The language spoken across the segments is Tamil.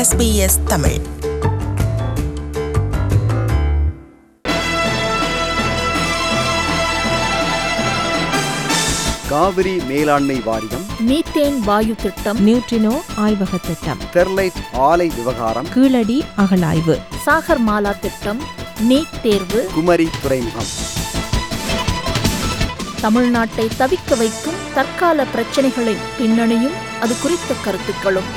SBS தமிழ் காவிரி மேலாண்மை வாரியம் மீத்தேன் வாயு திட்டம் நியூட்ரினோ ஆய்வக திட்டம் ஸ்டெர்லைட் ஆலை விவகாரம் கீழடி அகழாய்வு சாகர் மாலா திட்டம் நீட் தேர்வு குமரி துறைமுகம் தமிழ்நாட்டை தவிக்க வைக்கும் தற்கால பிரச்சனைகளின் பின்னணியும் அது குறித்த கருத்துக்களும்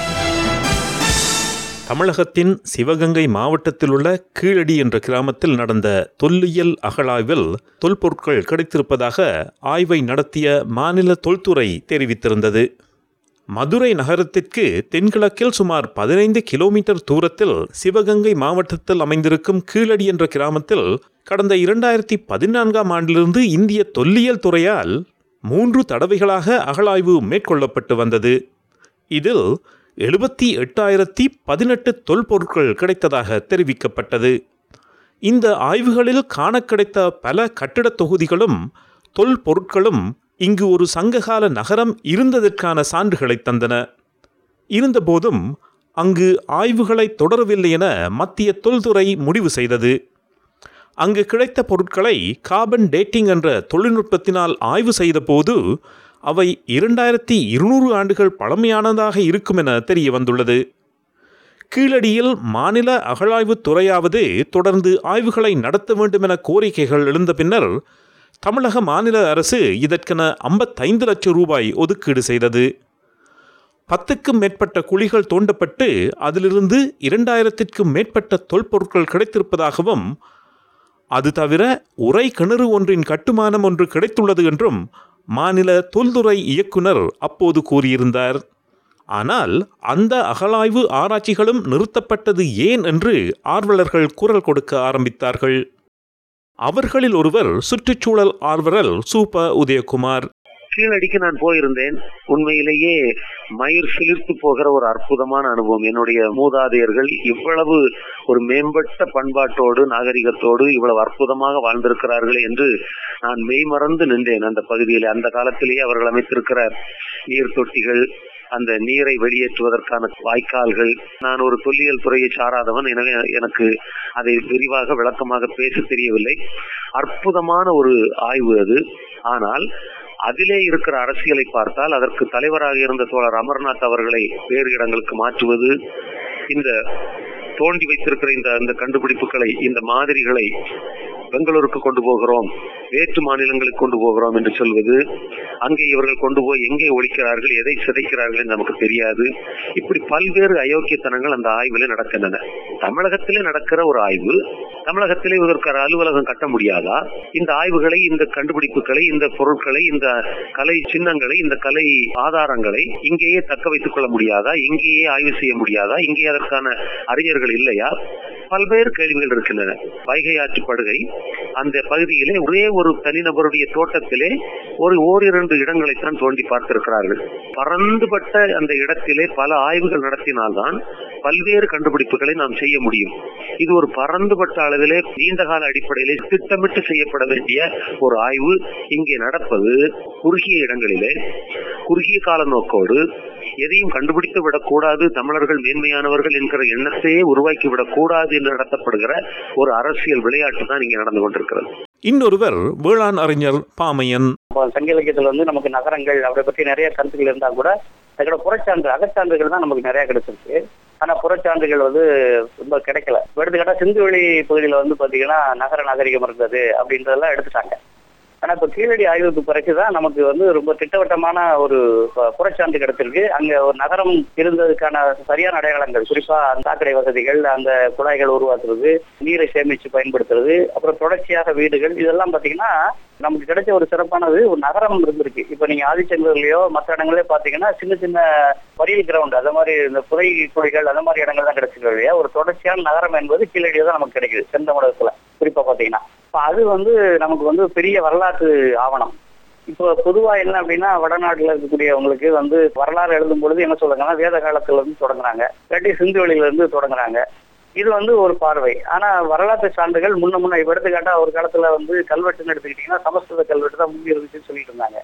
தமிழகத்தின் சிவகங்கை மாவட்டத்தில் உள்ள கீழடி என்ற கிராமத்தில் நடந்த தொல்லியல் அகழாய்வில் தொல்பொருட்கள் கிடைத்திருப்பதாக ஆய்வை நடத்திய மாநில தொல்துறை தெரிவித்திருந்தது மதுரை நகரத்திற்கு தென்கிழக்கில் சுமார் பதினைந்து கிலோமீட்டர் தூரத்தில் சிவகங்கை மாவட்டத்தில் அமைந்திருக்கும் கீழடி என்ற கிராமத்தில் கடந்த இரண்டாயிரத்தி பதினான்காம் ஆண்டிலிருந்து இந்திய தொல்லியல் துறையால் மூன்று தடவைகளாக அகழாய்வு மேற்கொள்ளப்பட்டு வந்தது இதில் எழுபத்தி எட்டாயிரத்தி பதினெட்டு தொல்பொருட்கள் கிடைத்ததாக தெரிவிக்கப்பட்டது இந்த ஆய்வுகளில் காண கிடைத்த பல கட்டிடத் தொகுதிகளும் தொல்பொருட்களும் இங்கு ஒரு சங்ககால நகரம் இருந்ததற்கான சான்றுகளை தந்தன இருந்தபோதும் அங்கு ஆய்வுகளை தொடரவில்லை என மத்திய தொல்துறை முடிவு செய்தது அங்கு கிடைத்த பொருட்களை கார்பன் டேட்டிங் என்ற தொழில்நுட்பத்தினால் ஆய்வு செய்தபோது அவை இரண்டாயிரத்தி இருநூறு ஆண்டுகள் பழமையானதாக இருக்கும் என தெரிய வந்துள்ளது கீழடியில் மாநில அகழாய்வுத் துறையாவது தொடர்ந்து ஆய்வுகளை நடத்த வேண்டும் என கோரிக்கைகள் எழுந்த பின்னர் தமிழக மாநில அரசு இதற்கென ஐம்பத்தைந்து லட்சம் ரூபாய் ஒதுக்கீடு செய்தது பத்துக்கும் மேற்பட்ட குழிகள் தோண்டப்பட்டு அதிலிருந்து இரண்டாயிரத்திற்கும் மேற்பட்ட தொல்பொருட்கள் கிடைத்திருப்பதாகவும் அது தவிர உரை கிணறு ஒன்றின் கட்டுமானம் ஒன்று கிடைத்துள்ளது என்றும் மாநில தொல்துறை இயக்குனர் அப்போது கூறியிருந்தார் ஆனால் அந்த அகழாய்வு ஆராய்ச்சிகளும் நிறுத்தப்பட்டது ஏன் என்று ஆர்வலர்கள் குரல் கொடுக்க ஆரம்பித்தார்கள் அவர்களில் ஒருவர் சுற்றுச்சூழல் ஆர்வலர் சூப்ப உதயகுமார் கீழடிக்கு நான் போயிருந்தேன் உண்மையிலேயே மயிர் சிலிர்த்து போகிற ஒரு அற்புதமான அனுபவம் என்னுடைய மூதாதையர்கள் இவ்வளவு ஒரு மேம்பட்ட பண்பாட்டோடு நாகரிகத்தோடு இவ்வளவு அற்புதமாக வாழ்ந்திருக்கிறார்கள் என்று நான் மெய்மறந்து நின்றேன் அந்த பகுதியில் அந்த காலத்திலேயே அவர்கள் அமைத்திருக்கிற நீர் தொட்டிகள் அந்த நீரை வெளியேற்றுவதற்கான வாய்க்கால்கள் நான் ஒரு தொல்லியல் துறையை சாராதவன் எனவே எனக்கு அதை விரிவாக விளக்கமாக பேச தெரியவில்லை அற்புதமான ஒரு ஆய்வு அது ஆனால் அதிலே இருக்கிற அரசியலை பார்த்தால் அதற்கு தலைவராக இருந்த தோழர் அமர்நாத் அவர்களை வேறு இடங்களுக்கு மாற்றுவது இந்த தோண்டி வைத்திருக்கிற இந்த இந்த கண்டுபிடிப்புகளை இந்த மாதிரிகளை பெங்களூருக்கு கொண்டு போகிறோம் வேற்று மாநிலங்களுக்கு கொண்டு போகிறோம் என்று சொல்வது அங்கே இவர்கள் கொண்டு போய் எங்கே ஒழிக்கிறார்கள் எதை சிதைக்கிறார்கள் என்று நமக்கு தெரியாது இப்படி பல்வேறு அயோக்கியத்தனங்கள் அந்த ஆய்வில் நடக்கின்றன தமிழகத்திலே நடக்கிற ஒரு ஆய்வு தமிழகத்திலே இதற்கு அலுவலகம் கட்ட முடியாதா இந்த ஆய்வுகளை இந்த கண்டுபிடிப்புகளை இந்த பொருட்களை இந்த கலை சின்னங்களை இந்த கலை ஆதாரங்களை இங்கேயே தக்க வைத்துக் கொள்ள முடியாதா இங்கேயே ஆய்வு செய்ய முடியாதா இங்கே அதற்கான அறிஞர்கள் இல்லையா பல்வேறு கேள்விகள் இருக்கின்றன வைகை ஆற்று படுகை அந்த பகுதியிலே ஒரே ஒரு தனிநபருடைய தோட்டத்திலே ஒரு ஓரிரண்டு இடங்களைத்தான் தோண்டி பார்த்திருக்கிறார்கள் பறந்துபட்ட அந்த இடத்திலே பல ஆய்வுகள் நடத்தினால்தான் பல்வேறு கண்டுபிடிப்புகளை நாம் செய்ய முடியும் இது ஒரு பறந்துபட்ட அளவிலே நீண்ட கால அடிப்படையிலே திட்டமிட்டு செய்யப்பட வேண்டிய ஒரு ஆய்வு இங்கே நடப்பது குறுகிய இடங்களிலே குறுகிய கால நோக்கோடு எதையும் கண்டுபிடித்து விடக்கூடாது தமிழர்கள் மேன்மையானவர்கள் என்கிற எண்ணத்தையே உருவாக்கி விடக்கூடாது என்று நடத்தப்படுகிற ஒரு அரசியல் விளையாட்டு தான் இங்கே நடந்து கொண்டிருக்கிறது இன்னொருவர் வேளாண் அறிஞர் பாமையன் இப்போ சங்க இலக்கியத்துல வந்து நமக்கு நகரங்கள் அவரை பற்றி நிறைய கருத்துக்கள் இருந்தா கூட அதோட புறச்சான்று அகச்சான்றுகள் தான் நமக்கு நிறைய கிடைச்சிருக்கு ஆனா புறச்சான்றுகள் வந்து ரொம்ப கிடைக்கல எடுத்துக்கிட்டா சிந்துவெளி பகுதியில வந்து பாத்தீங்கன்னா நகர நாகரிகம் இருந்தது அப்படின்றதெல்லாம் எடுத்துட்டாங்க ஆனா இப்ப கீழடி ஆய்வுக்கு பிறகுதான் நமக்கு வந்து ரொம்ப திட்டவட்டமான ஒரு ப- புறச்சான்று கிடைச்சிருக்கு அங்க ஒரு நகரம் இருந்ததுக்கான சரியான அடையாளங்கள் குறிப்பா அந்த சாக்கடை வசதிகள் அந்த குழாய்கள் உருவாக்குறது நீரை சேமிச்சு பயன்படுத்துறது அப்புறம் தொடர்ச்சியாக வீடுகள் இதெல்லாம் பாத்தீங்கன்னா நமக்கு கிடைச்ச ஒரு சிறப்பானது ஒரு நகரம் இருந்திருக்கு இப்ப நீங்க ஆதிச்சங்கர்லயோ மற்ற இடங்களே பாத்தீங்கன்னா சின்ன சின்ன பரியல் கிரவுண்ட் அந்த மாதிரி இந்த புதை குழிகள் அந்த மாதிரி இடங்கள் தான் கிடைச்சிருக்கு இல்லையா ஒரு தொடர்ச்சியான நகரம் என்பது கீழடியில தான் நமக்கு கிடைக்குது செந்தமிழகத்துல குறிப்பா பாத்தீங்கன்னா இப்ப அது வந்து நமக்கு வந்து பெரிய வரலாற்று ஆவணம் இப்போ பொதுவா என்ன அப்படின்னா வடநாட்டுல இருக்கக்கூடியவங்களுக்கு வந்து வரலாறு எழுதும் பொழுது என்ன சொல்றாங்கன்னா வேத காலத்துல இருந்து தொடங்குறாங்க இல்லாட்டி சிந்து வெளியில இருந்து தொடங்குறாங்க இது வந்து ஒரு பார்வை ஆனா வரலாற்று சான்றுகள் முன்ன முன்ன இப்ப எடுத்துக்காட்டா ஒரு காலத்துல வந்து கல்வெட்டுன்னு எடுத்துக்கிட்டீங்கன்னா சமஸ்கிருத கல்வெட்டு தான் முந்தி இருந்துச்சுன்னு சொல்லிட்டு இருந்தாங்க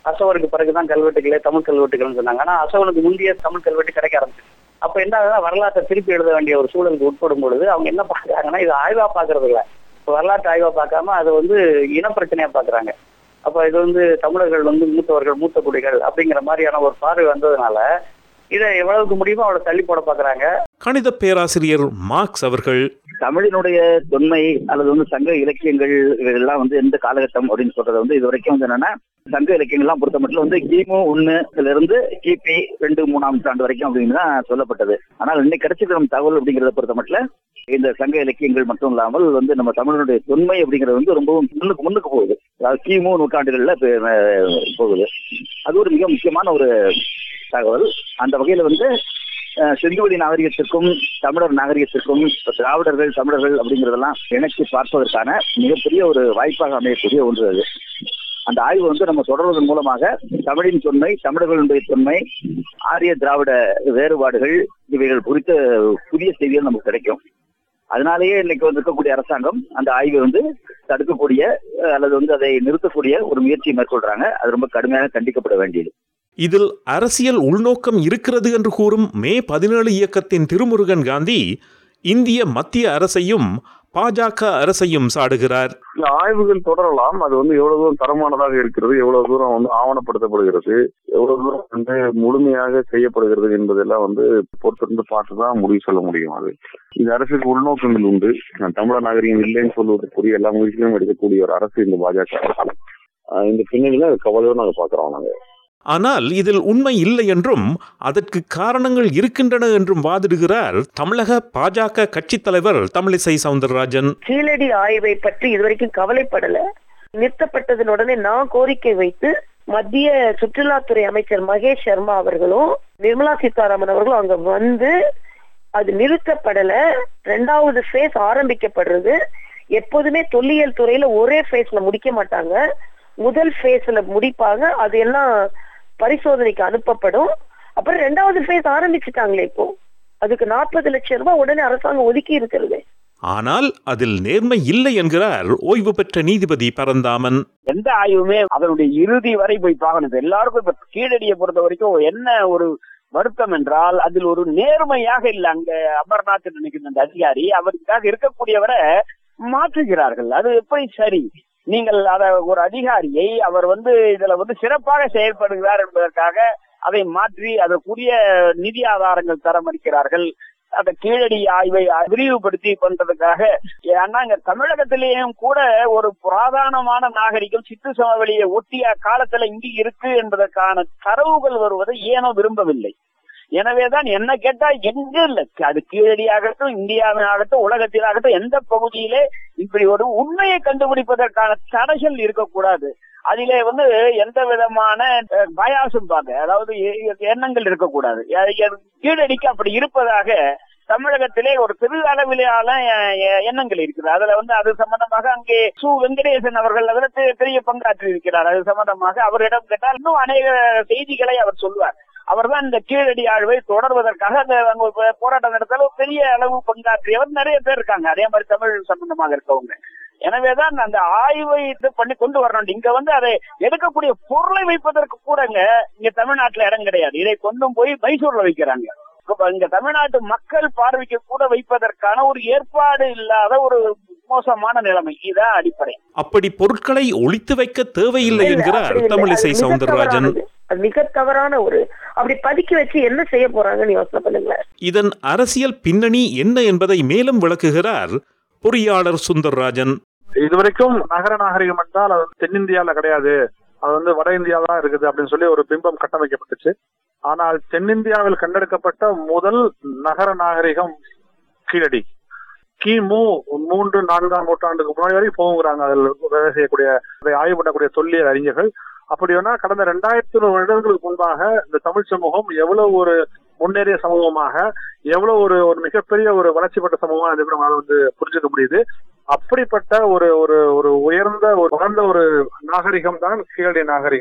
அசோகருக்கு பிறகுதான் கல்வெட்டுகளே தமிழ் கல்வெட்டுகள்னு சொன்னாங்க ஆனா அசோகனுக்கு முந்தைய தமிழ் கல்வெட்டு கிடைக்க ஆரம்பிச்சு அப்ப என்ன ஆகுதுன்னா வரலாற்றை திருப்பி எழுத வேண்டிய ஒரு சூழலுக்கு உட்படும் பொழுது அவங்க என்ன பாக்குறாங்கன்னா இது ஆய்வா பாக்குறது இல்ல இப்ப வரலாற்று ஆய்வா பார்க்காம அதை வந்து இனப்பிரச்சனையா பாக்குறாங்க அப்ப இது வந்து தமிழர்கள் வந்து மூத்தவர்கள் மூத்த குடிகள் அப்படிங்கிற மாதிரியான ஒரு பார்வை வந்ததுனால இதை எவ்வளவுக்கு முடியுமோ அவ்வளவு தள்ளி போட பாக்குறாங்க கணித பேராசிரியர் மார்க்ஸ் அவர்கள் தமிழினுடைய தொன்மை அல்லது வந்து சங்க இலக்கியங்கள் இதெல்லாம் வந்து எந்த காலகட்டம் அப்படின்னு சொல்றது வந்து இது வரைக்கும் வந்து என்னன்னா சங்க இலக்கியங்கள்லாம் பொறுத்த மட்டும் வந்து கிமு ஒண்ணுல இருந்து கிபி ரெண்டு மூணாம் நூற்றாண்டு வரைக்கும் அப்படின்னு தான் சொல்லப்பட்டது ஆனால் இன்னைக்கு கிடைச்சிருக்கிற நம்ம தகவல் அப்படிங்கிறத பொறுத்த மட்டும் இந்த சங்க இலக்கியங்கள் மட்டும் இல்லாமல் வந்து நம்ம தமிழனுடைய தொன்மை அப்படிங்கிறது வந்து ரொம்பவும் முன்னுக்கு முன்னுக்கு போகுது அதாவது கிமு நூற்றாண்டுகள்ல இப்ப, அஹ், போகுது அது ஒரு மிக முக்கியமான ஒரு தகவல் அந்த வகையில வந்து அஹ், செந்துவெளி நாகரிகத்திற்கும் தமிழர் நாகரிகத்திற்கும் இப்ப திராவிடர்கள் தமிழர்கள் அப்படிங்கறதெல்லாம் இணைச்சு பார்ப்பதற்கான மிகப்பெரிய ஒரு வாய்ப்பாக அமையக்கூடிய ஒன்று அது அந்த ஆய்வு வந்து நம்ம தொடர்வதன் மூலமாக தமிழின் தொன்மை தமிழர்களுடைய தொன்மை ஆரிய திராவிட வேறுபாடுகள் இவைகள் குறித்த புதிய செய்திகள் நமக்கு கிடைக்கும் அதனாலேயே இன்னைக்கு வந்து இருக்கக்கூடிய அரசாங்கம் அந்த ஆய்வை வந்து தடுக்கக்கூடிய அஹ், அல்லது வந்து அதை நிறுத்தக்கூடிய ஒரு முயற்சியை மேற்கொள்றாங்க அது ரொம்ப கடுமையாக கண்டிக்கப்பட வேண்டியது இதில் அரசியல் உள்நோக்கம் இருக்கிறது என்று கூறும் மே பதினேழு இயக்கத்தின் திருமுருகன் காந்தி இந்திய மத்திய அரசையும் பாஜக அரசையும் சாடுகிறார் இல்ல ஆய்வுகள் தொடரலாம் அது வந்து எவ்வளவு தூரம் தரமானதாக இருக்கிறது எவ்வளவு தூரம் வந்து ஆவணப்படுத்தப்படுகிறது எவ்வளவு தூரம் வந்து முழுமையாக செய்யப்படுகிறது என்பதெல்லாம் வந்து பொறுத்திருந்து பார்த்து தான் முடிவு சொல்ல முடியும் அது இந்த அரசுக்கு உள்நோக்கங்கள் உண்டு தமிழ நாகரிகம் இல்லைன்னு சொல்வதற்குரிய எல்லா முயற்சிகளும் எடுக்கக்கூடிய ஒரு அரசு இந்த பாஜக அரசு ஆஹ் இந்த பின்னணியில கவலையோடு நாங்க பாக்குறோம் நாங்க ஆனால் இதில் உண்மை இல்லை என்றும் அதற்கு காரணங்கள் இருக்கின்றன என்றும் வாதிடுகிறார் தமிழக பாஜக கட்சித் தலைவர் தமிழிசை சவுந்தரராஜன் கீழடி ஆய்வை பற்றி இதுவரைக்கும் கவலைப்படல நிறுத்தப்பட்டதன் உடனே நான் கோரிக்கை வைத்து மத்திய சுற்றுலாத்துறை அமைச்சர் மகேஷ் சர்மா அவர்களும் நிர்மலா சீதாராமன் அவர்களும் அங்க வந்து அது நிறுத்தப்படல ரெண்டாவது ஃபேஸ் ஆரம்பிக்கப்படுறது எப்போதுமே தொல்லியல் துறையில ஒரே ஃபேஸ்ல முடிக்க மாட்டாங்க முதல் ஃபேஸ்ல முடிப்பாங்க அது எல்லாம் பரிசோதனைக்கு அனுப்பப்படும் அப்புறம் ரெண்டாவது ஃபேஸ் ஆரம்பிச்சுட்டாங்களே இப்போ அதுக்கு நாற்பது லட்சம் ரூபாய் உடனே அரசாங்கம் ஒதுக்கி இருக்கிறது ஆனால் அதில் நேர்மை இல்லை என்கிறார் ஓய்வு பெற்ற நீதிபதி பரந்தாமன் எந்த ஆய்வுமே அதனுடைய இறுதி வரை போய் பார்க்கணும் இப்ப எல்லாருக்கும் இப்ப கீழடியை பொறுத்த வரைக்கும் என்ன ஒரு வருத்தம் என்றால் அதில் ஒரு நேர்மையாக இல்ல அங்க அமர்நாத் நினைக்கிற அந்த அதிகாரி அவருக்காக இருக்கக்கூடியவரை மாற்றுகிறார்கள் அது எப்படி சரி நீங்கள் அத ஒரு அதிகாரியை அவர் வந்து இதுல வந்து சிறப்பாக செயல்படுகிறார் என்பதற்காக அதை மாற்றி அதற்குரிய நிதி ஆதாரங்கள் தர மறுக்கிறார்கள் அந்த கீழடி ஆய்வை விரிவுபடுத்தி பண்றதுக்காக ஏன்னா இங்க தமிழகத்திலேயும் கூட ஒரு புராதனமான நாகரிகம் சித்து சமவெளியை ஒட்டிய காலத்துல இங்கு இருக்கு என்பதற்கான தரவுகள் வருவதை ஏனோ விரும்பவில்லை எனவேதான் என்ன கேட்டா எங்க இல்ல அது கீழடியாகட்டும் இந்தியாவினாகட்டும் உலகத்திலாகட்டும் எந்த பகுதியிலே இப்படி ஒரு உண்மையை கண்டுபிடிப்பதற்கான தடைகள் இருக்கக்கூடாது அதிலே வந்து எந்த விதமான பயாசும் பாங்க அதாவது எ- எண்ணங்கள் இருக்கக்கூடாது எ- எ- கீழடிக்கு அப்படி இருப்பதாக தமிழகத்திலே ஒரு பெரு அளவிலான அஹ், எ- எண்ணங்கள் இருக்குது அதுல வந்து அது சம்பந்தமாக அங்கே சு வெங்கடேசன் அவர்கள் அதுல பெ- பெரிய பங்காற்றி இருக்கிறார் அது சம்பந்தமாக அவரிடம் கேட்டால் இன்னும் அநேக செய்திகளை அவர் சொல்வார் அவர்தான் இந்த கீழடி ஆழ்வை தொடர்வதற்காக அந்த அங்க ஒரு போராட்டம் நடத்தால ஒரு பெரிய அளவு பங்காற்றியவர் நிறைய பேர் இருக்காங்க அதே மாதிரி தமிழ் சம்பந்தமாக இருக்கவங்க எனவேதான் அந்த ஆய்வை இது பண்ணி கொண்டு வரணும் இங்க வந்து அதை எடுக்கக்கூடிய பொருளை வைப்பதற்கு கூடங்க இங்க தமிழ்நாட்டுல இடம் கிடையாது இதை கொண்டும் போய் மைசூர்ல வைக்கிறாங்க இப்ப இங்க தமிழ்நாட்டு மக்கள் பார்வைக்கு கூட வைப்பதற்கான ஒரு ஏற்பாடு இல்லாத ஒரு மோசமான நிலைமை இதான் அடிப்படை அப்படி பொருட்களை ஒளித்து வைக்க தேவையில்லை இல்ல, என்கிறார் அப்படி இல்ல. தமிழிசை அது மிக சவுந்தரராஜன் தவறானது. அது மிக தவறான ஒரு அப்படி பதுக்கி வச்சு என்ன செய்ய போறாங்கன்னு யோசனை பண்ணுங்களேன் இதன் அரசியல் பின்னணி என்ன என்பதை மேலும் விளக்குகிறார் பொறியாளர் சுந்தர்ராஜன் இதுவரைக்கும் நகர நாகரிகம் என்றால் அது தென்னிந்தியால கிடையாது அது வந்து வட இந்தியால தான் இருக்குது அப்படின்னு சொல்லி ஒரு பிம்பம் கட்டமைக்கப்பட்டுச்சு ஆனால் தென்னிந்தியாவில் கண்டெடுக்கப்பட்ட முதல் நகர நாகரிகம் கீழடி கிமு மூன்று நான்காம் நூற்றாண்டுக்கு முன்னாடி வரை போகுங்கிறாங்க அதில் வேலை செய்யக்கூடிய அதை ஆய்வு பண்ணக்கூடிய தொல்லியல் அறிஞர்கள் அப்படி வேணா கடந்த ரெண்டாயிரத்தி நூறு வருடங்களுக்கு முன்பாக இந்த தமிழ் சமூகம் எவ்வளவு ஒரு முன்னேறிய சமூகமாக எவ்வளவு ஒரு ஒரு மிகப்பெரிய ஒரு வளர்ச்சி பெற்ற சமூகமா அது நம்மளால வந்து புரிஞ்சுக்க முடியுது அப்படிப்பட்ட ஒரு ஒரு ஒரு உயர்ந்த ஒரு வளர்ந்த ஒரு நாகரிகம் தான் கீழடி நாகரிகம்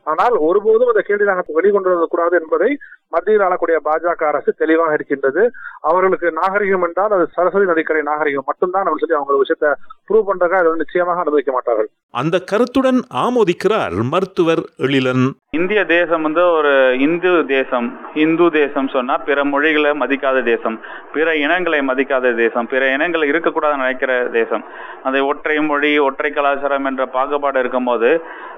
ஆனால் ஒருபோதும் அந்த கேள்வி நாங்கள் வெளிக்கொண்டு வரக்கூடாது என்பதை மத்தியில் ஆளக்கூடிய பாஜக அரசு தெளிவாக இருக்கின்றது அவர்களுக்கு நாகரிகம் என்றால் அது சரஸ்வதி நதிக்கரை நாகரிகம் மட்டும்தான் நம்ம சொல்லி அவங்க விஷயத்தை ப்ரூவ் பண்றதுக்காக அதை வந்து நிச்சயமாக அனுமதிக்க மாட்டார்கள் அந்த கருத்துடன் ஆமோதிக்கிறார் மருத்துவர் எழிலன் இந்திய தேசம் வந்து ஒரு இந்து தேசம் இந்து தேசம் சொன்னா பிற மொழிகளை மதிக்காத தேசம் பிற இனங்களை மதிக்காத தேசம் பிற இனங்கள் இருக்கக்கூடாதுன்னு நினைக்கிற தேசம் அந்த ஒற்றை மொழி ஒற்றை கலாச்சாரம் என்ற பாகுபாடு இருக்கும்போது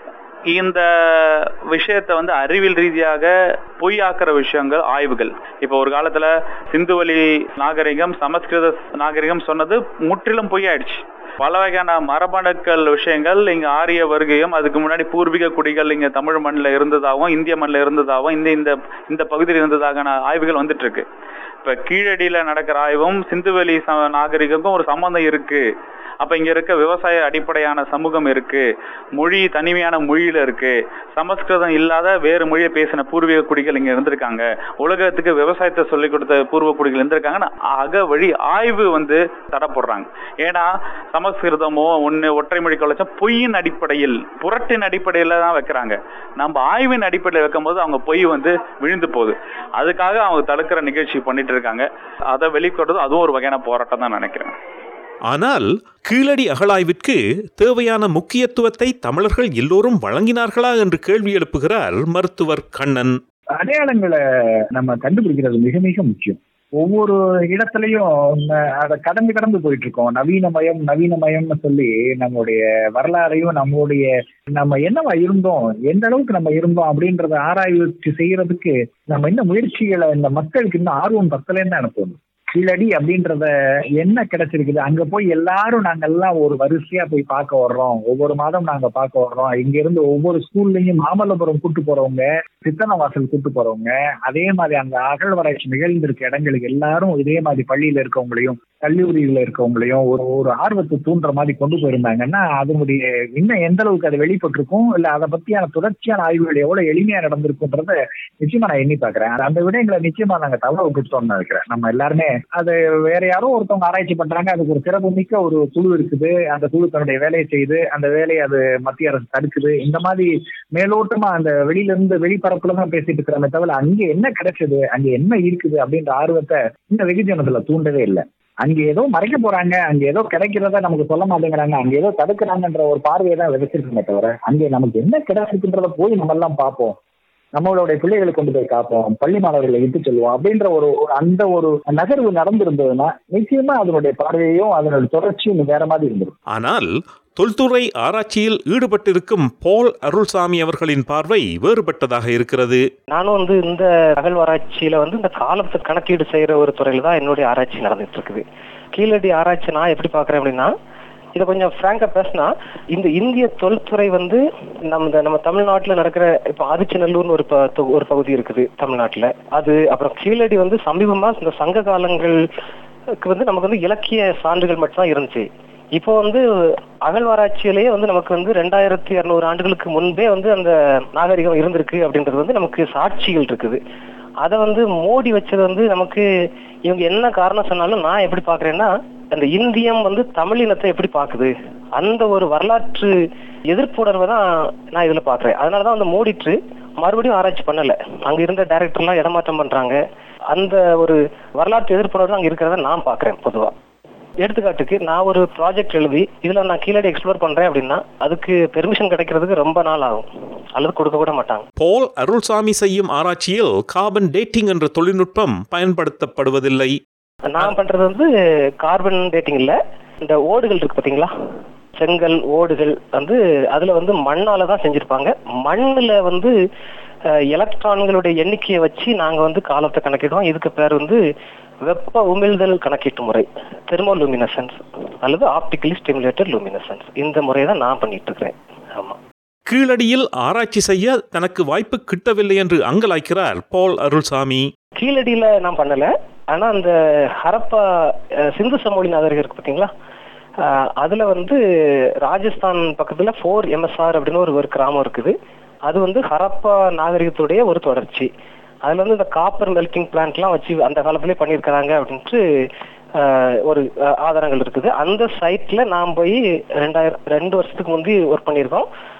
இந்த விஷயத்தை வந்து அறிவியல் ரீதியாக பொய்யாக்குற விஷயங்கள் ஆய்வுகள் இப்போ ஒரு காலத்துல சிந்துவெளி நாகரிகம் சமஸ்கிருத நாகரிகம் சொன்னது முற்றிலும் பொய்யாயிடுச்சு பல வகையான மரபணுக்கள் விஷயங்கள் இங்க ஆரிய வருகையும் அதுக்கு முன்னாடி பூர்வீக குடிகள் இங்க தமிழ் மண்ணில் இருந்ததாகவும் இந்திய மண்ணில் இருந்ததாகவும் இந்த இந்த இந்த பகுதியில் இருந்ததாக ஆய்வுகள் வந்துட்டு இருக்கு இப்ப கீழடியில நடக்கிற ஆய்வும் சிந்துவெளி ச- நாகரிகமுக்கும் ஒரு சம்பந்தம் இருக்கு அப்ப இங்க இருக்க விவசாய அடிப்படையான சமூகம் இருக்கு மொழி தனிமையான மொழியில இருக்கு சமஸ்கிருதம் இல்லாத வேறு மொழியை பேசின பூர்வீக குடிகள் இங்க இருந்திருக்காங்க உலகத்துக்கு விவசாயத்தை சொல்லிக் கொடுத்த பூர்வ குடிகள் இருந்திருக்காங்கன்னு அக வழி ஆய்வு வந்து தடை போடுறாங்க ஏன்னா சமஸ்கிருதமோ ஒன்னு ஒற்றை மொழி கலாச்சாரம் பொய்யின் அடிப்படையில் புரட்டின் அடிப்படையில தான் வைக்கிறாங்க நம்ம ஆய்வின் அடிப்படையில் வைக்கும்போது அவங்க பொய் வந்து விழுந்து போகுது அதுக்காக அவங்க தடுக்கிற நிகழ்ச்சி பண்ணிட்டு இருக்காங்க அதை வெளிக்கொடுறது அதுவும் ஒரு வகையான போராட்டம் தான் நினைக்கிறேன் ஆனால் கீழடி அகழாய்விற்கு தேவையான முக்கியத்துவத்தை தமிழர்கள் எல்லோரும் வழங்கினார்களா என்று கேள்வி எழுப்புகிறார் மருத்துவர் கண்ணன் அடையாளங்களை நம்ம கண்டுபிடிக்கிறது மிக மிக முக்கியம் ஒவ்வொரு இடத்துலயும் ந- அதை கடந்து கடந்து போயிட்டு இருக்கோம் நவீனமயம் நவீனமயம்னு சொல்லி நம்மளுடைய வரலாறையும் நம்மளுடைய நம்ம என்னவா இருந்தோம் எந்த அளவுக்கு நம்ம இருந்தோம் அப்படின்றத ஆராய்ச்சி செய்யறதுக்கு நம்ம இன்னும் முயற்சிகளை இந்த மக்களுக்கு இன்னும் ஆர்வம் பத்தலைன்னு தான் எனக்கு தோணுது கீழடி அப்படின்றத என்ன கிடைச்சிருக்குது அங்க போய் எல்லாரும் நாங்க எல்லாம் ஒரு வரிசையா போய் பார்க்க வர்றோம் ஒவ்வொரு மாதம் நாங்க பார்க்க வர்றோம் இங்க இருந்து ஒவ்வொரு ஸ்கூல்லயும் மாமல்லபுரம் கூட்டு போறவங்க சித்தனவாசல் கூட்டு போறவங்க அதே மாதிரி அங்க அகழ்வாராய்ச்சி நிகழ்ந்திருக்க இடங்களுக்கு எல்லாரும் இதே மாதிரி பள்ளியில இருக்கவங்களையும் கல்லூரியில இருக்கவங்களையும் ஒரு ஒரு ஆர்வத்தை தூண்டுற மாதிரி கொண்டு போயிருந்தாங்கன்னா அதனுடைய இன்னும் எந்த அளவுக்கு அது வெளிப்பட்டிருக்கும் இல்ல அதை பத்தியான தொடர்ச்சியான ஆய்வுகள் எவ்வளவு எளிமையா நடந்திருக்குன்றத நிச்சயமா நான் எண்ணி பாக்குறேன் அந்த விடயங்களை நிச்சயமா நாங்க தவற விட்டுட்டோம்னு நினைக்கிறேன் நம்ம எல்லாருமே அது வேற யாரோ ஒருத்தவங்க ஆராய்ச்சி பண்றாங்க அதுக்கு ஒரு சிறப்பு மிக்க ஒரு குழு இருக்குது அந்த குழு தன்னுடைய வேலையை செய்யுது அந்த வேலையை அது மத்திய அரசு தடுக்குது இந்த மாதிரி மேலோட்டமா அந்த வெளியில இருந்து வெளிப்பரப்புல தான் பேசிட்டு இருக்கிறோமே தவிர அங்க என்ன கிடைச்சது அங்க என்ன இருக்குது அப்படின்ற ஆர்வத்தை இந்த வெகுஜனத்துல தூண்டவே இல்லை அங்க ஏதோ மறைக்க போறாங்க அங்க ஏதோ கிடைக்கிறத நமக்கு சொல்ல மாட்டேங்கிறாங்க அங்க ஏதோ தடுக்கிறாங்கன்ற ஒரு பார்வையை தான் விதைச்சிருக்கோமே தவிர அங்க நமக்கு என்ன கிடைச்சிருக்குன்றத போய் நம்ம எல்லாம் பார்ப்போம் நம்மளுடைய பிள்ளைகளை கொண்டு போய் காப்போம் பள்ளி மாணவர்களை விட்டு செல்வோம் அப்படின்ற ஒரு ஒரு- அந்த ஒரு நகர்வு நடந்திருந்ததுன்னா நிச்சயமா அதனுடைய பார்வையும் அதனுடைய தொடர்ச்சியும் வேற மாதிரி இருந்திருக்கும் ஆனால் தொல்துறை ஆராய்ச்சியில் ஈடுபட்டிருக்கும் போல் அருள்சாமி அவர்களின் பார்வை வேறுபட்டதாக இருக்கிறது நானும் வந்து இந்த அகழ்வாராய்ச்சியில வந்து இந்த காலத்தை கணக்கீடு செய்யற ஒரு துறையில தான் என்னுடைய ஆராய்ச்சி நடந்துட்டு இருக்குது கீழடி ஆராய்ச்சி நான் எப்படி பாக்குறேன் அப்படின்னா இதை கொஞ்சம் ஃப்ராங்கா பேசினா இந்த இந்திய தொல்துறை வந்து நம்ம இந்த நம்ம தமிழ்நாட்டுல நடக்கிற இப்ப ஆதிச்சநல்லூர்னு ஒரு ப- தொ- ஒரு பகுதி இருக்குது தமிழ்நாட்டுல அது அப்புறம் கீழடி வந்து சமீபமா இந்த சங்க காலங்களுக்கு வந்து நமக்கு வந்து இலக்கிய சான்றுகள் மட்டும் தான் இருந்துச்சு இப்போ வந்து அகழ்வாராய்ச்சியிலேயே வந்து நமக்கு வந்து ரெண்டாயிரத்தி இருநூறு ஆண்டுகளுக்கு முன்பே வந்து அந்த நாகரிகம் இருந்திருக்கு அப்படின்றது வந்து நமக்கு சாட்சிகள் இருக்குது அதை வந்து மோடி வச்சது வந்து நமக்கு இவங்க என்ன காரணம் சொன்னாலும் நான் எப்படி பாக்குறேன்னா அந்த இந்தியம் வந்து தமிழினத்தை எப்படி பாக்குது அந்த ஒரு வரலாற்று எதிர்ப்புணர்வை தான் நான் இதுல பாக்குறேன் அதனாலதான் அந்த மோடிட்டு மறுபடியும் ஆராய்ச்சி பண்ணல அங்க இருந்த டைரக்டர்லாம் இடமாற்றம் பண்றாங்க அந்த ஒரு வரலாற்று எதிர்ப்புணர்வு அங்க இருக்கிறத நான் பாக்குறேன் பொதுவா எடுத்துக்காட்டுக்கு நான் ஒரு ப்ராஜெக்ட் எழுதி இதுல நான் கீழடி எக்ஸ்ப்ளோர் பண்றேன் அப்படின்னா அதுக்கு பெர்மிஷன் கிடைக்கிறதுக்கு ரொம்ப நாள் ஆகும் அல்லது கொடுக்க கூட மாட்டாங்க போல் அருள்சாமி செய்யும் ஆராய்ச்சியில் கார்பன் டேட்டிங் என்ற தொழில்நுட்பம் பயன்படுத்தப்படுவதில்லை நான் பண்றது வந்து கார்பன் டேட்டிங் இல்ல இந்த ஓடுகள் இருக்கு பாத்தீங்களா செங்கல் ஓடுகள் வந்து அதுல வந்து மண்ணால தான் செஞ்சிருப்பாங்க மண்ணுல வந்து அஹ், எலக்ட்ரான்களுடைய எண்ணிக்கையை வச்சு நாங்க வந்து காலத்தை கணக்கிடுவோம் இதுக்கு பேர் வந்து வெப்ப உமிழ்தல் கணக்கீட்டு முறை தெர்மோலூமினசன்ஸ் அல்லது ஆப்டிகலி ஸ்டிமுலேட்டட் லூமினசன்ஸ் இந்த முறையை தான் நான் பண்ணிட்டு இருக்கிறேன் ஆமா கீழடியில் ஆராய்ச்சி செய்ய தனக்கு வாய்ப்பு கிட்டவில்லை என்று அங்கலாய்க்கிறார் போல் அருள்சாமி கீழடியில நான் பண்ணல ஆனா அந்த ஹரப்பா அஹ், சிந்து சமோலி நாகரிகம் இருக்கு பாத்தீங்களா அஹ், அதுல வந்து ராஜஸ்தான் பக்கத்துல ஃபோர் எம்எஸ்ஆர் அப்படின்னு ஒரு ஒரு கிராமம் இருக்குது அது வந்து ஹரப்பா நாகரிகத்துடைய ஒரு தொடர்ச்சி அதுல வந்து இந்த காப்பர் மெல்டிங் பிளான்ட்லாம் வச்சு அந்த காலத்திலே பண்ணியிருக்கிறாங்க அப்படின்ட்டு அஹ், ஒரு அஹ், ஆதாரங்கள் இருக்குது அந்த சைட்ல நான் போய் ரெண்டாயிரம் ரெண்டு வருஷத்துக்கு முந்தி ஒர்க் பண்ணியிருக்கோம்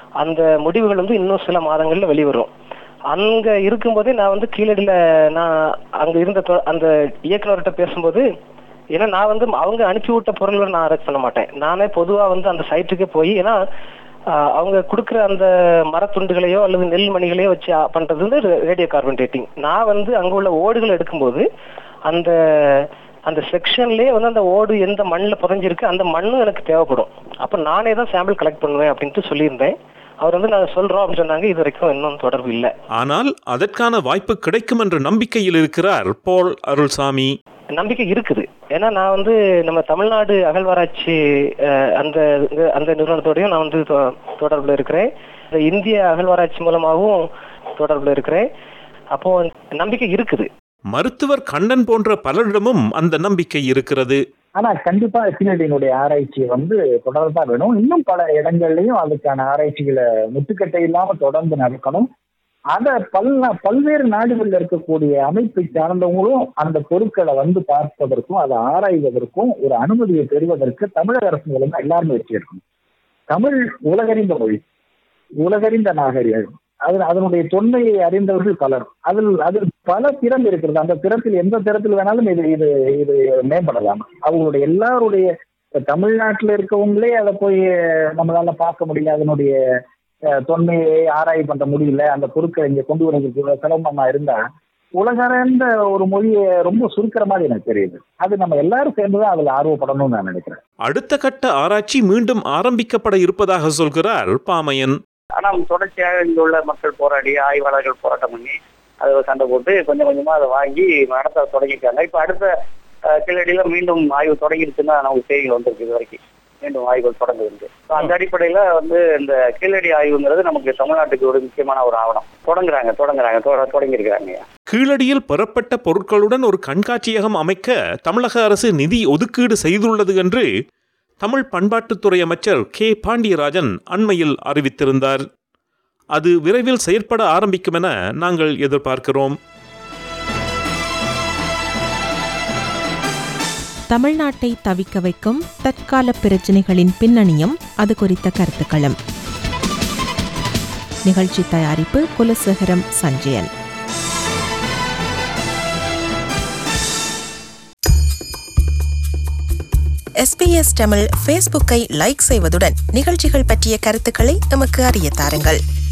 அந்த முடிவுகள் வந்து இன்னும் சில மாதங்கள்ல வெளிவரும் அங்க இருக்கும்போதே நான் வந்து கீழடியில நான் அங்க இருந்த தொ- அந்த இயக்குனர்கிட்ட பேசும்போது ஏன்னா நான் வந்து அவங்க அனுப்பி விட்ட பொருள்களை நான் அரெஸ்ட் பண்ண மாட்டேன் நானே பொதுவா வந்து அந்த சைட்டுக்கே போய் ஏன்னா ஆஹ், அவங்க கொடுக்குற அந்த மரத்துண்டுகளையோ அல்லது நெல் மணிகளையோ வச்சு ஆ- பண்றது வந்து ரேடியோ கார்பன் டேட்டிங் நான் வந்து அங்க உள்ள ஓடுகள் எடுக்கும்போது அந்த அந்த செக்ஷன்லயே வந்து அந்த ஓடு எந்த மண்ணில் புதைஞ்சிருக்கு அந்த மண்ணும் எனக்கு தேவைப்படும் அப்ப நானே தான் சாம்பிள் கலெக்ட் பண்ணுவேன் அப்படின்ட்டு சொல்லியிருந்தேன் அவர் வந்து நான் சொல்றோம் அப்படின்னு சொன்னாங்க இது வரைக்கும் இன்னும் தொடர்பு இல்லை ஆனால் அதற்கான வாய்ப்பு கிடைக்கும் என்ற நம்பிக்கையில் இருக்கிறார் போல் அருள்சாமி நம்பிக்கை இருக்குது ஏன்னா நான் வந்து நம்ம தமிழ்நாடு அகழ்வாராய்ச்சி அஹ், அந்த இது- அந்த நிறுவனத்தோடயும் நான் வந்து தொ- தொடர்புல இருக்கிறேன் இந்த இந்திய அகழ்வாராய்ச்சி மூலமாகவும் தொடர்புல இருக்கிறேன் அப்போ நம்பிக்கை இருக்குது மருத்துவர் கண்ணன் போன்ற பலரிடமும் அந்த நம்பிக்கை இருக்கிறது ஆனா கண்டிப்பா கீழடியினுடைய ஆராய்ச்சி வந்து தொடர்தான் வேணும் இன்னும் பல இடங்கள்லயும் அதுக்கான ஆராய்ச்சிகளை முட்டுக்கட்டை இல்லாம தொடர்ந்து நடக்கணும் அத பல் பல்வேறு நாடுகள்ல இருக்கக்கூடிய அமைப்பை சார்ந்தவங்களும் அந்த பொருட்களை வந்து பார்ப்பதற்கும் அதை ஆராய்வதற்கும் ஒரு அனுமதியை பெறுவதற்கு தமிழக அரசு மூலமா எல்லாருமே வச்சு எடுக்கணும் தமிழ் உலகறிந்த மொழி உலகறிந்த நாகரிகம் அது அதனுடைய தொன்மையை அறிந்தவர்கள் பலர் அதில் அதில் பல திறம் இருக்கிறது அந்த திறத்தில் எந்த திறத்தில் வேணாலும் இது இது இது மேம்படலாம் அவங்களுடைய எல்லாருடைய இப்ப தமிழ்நாட்டுல இருக்கவங்களே அதை போய் நம்மளால பார்க்க முடியல அதனுடைய அஹ், தொன்மையை ஆராய்வு பண்ண முடியல அந்த பொருட்களை இங்க கொண்டு வரதுக்கு சிரமமா இருந்தா உலகறிந்த ஒரு மொழியை ரொம்ப சுருக்கிற மாதிரி எனக்கு தெரியுது அது நம்ம எல்லாரும் சேர்ந்துதான் அதுல ஆர்வப்படணும்னு நான் நினைக்கிறேன் அடுத்த கட்ட ஆராய்ச்சி மீண்டும் ஆரம்பிக்கப்பட இருப்பதாக சொல்கிறார் பாமையன் ஆனா தொடர்ச்சியாக இங்க உள்ள மக்கள் போராடி ஆய்வாளர்கள் போராட்டம் பண்ணி அதை சண்டை போட்டு கொஞ்சம் கொஞ்சமா அதை வாங்கி நடத்த தொடங்கியிருக்காங்க இப்ப அடுத்த அஹ், கிளடியில மீண்டும் ஆய்வு தொடங்கிடுச்சுன்னா நமக்கு செய்திகள் வந்திருக்கு இது வரைக்கும் மீண்டும் ஆய்வுகள் தொடங்குது So, அந்த அடிப்படையில வந்து இந்த கீழடி ஆய்வுங்கிறது நமக்கு தமிழ்நாட்டுக்கு ஒரு முக்கியமான ஒரு ஆவணம் தொடங்குறாங்க தொடங்குறாங்க தொட- தொடங்கியிருக்கிறாங்க கீழடியில் பெறப்பட்ட பொருட்களுடன் ஒரு கண்காட்சியகம் அமைக்க தமிழக அரசு நிதி ஒதுக்கீடு செய்துள்ளது என்று தமிழ் பண்பாட்டுத்துறை அமைச்சர் கே பாண்டியராஜன் அண்மையில் அறிவித்திருந்தார் அது விரைவில் செயற்பட ஆரம்பிக்கும் என நாங்கள் எதிர்பார்க்கிறோம் தமிழ்நாட்டை தவிக்க வைக்கும் தற்கால பிரச்சினைகளின் பின்னணியும் அது குறித்த கருத்துக்களும் நிகழ்ச்சி தயாரிப்பு குலசேகரம் சஞ்சயன் எஸ்பிஎஸ் தமிழ் ஃபேஸ்புக்கை லைக் செய்வதுடன் நிகழ்ச்சிகள் பற்றிய கருத்துக்களை எமக்கு அறிய தாருங்கள்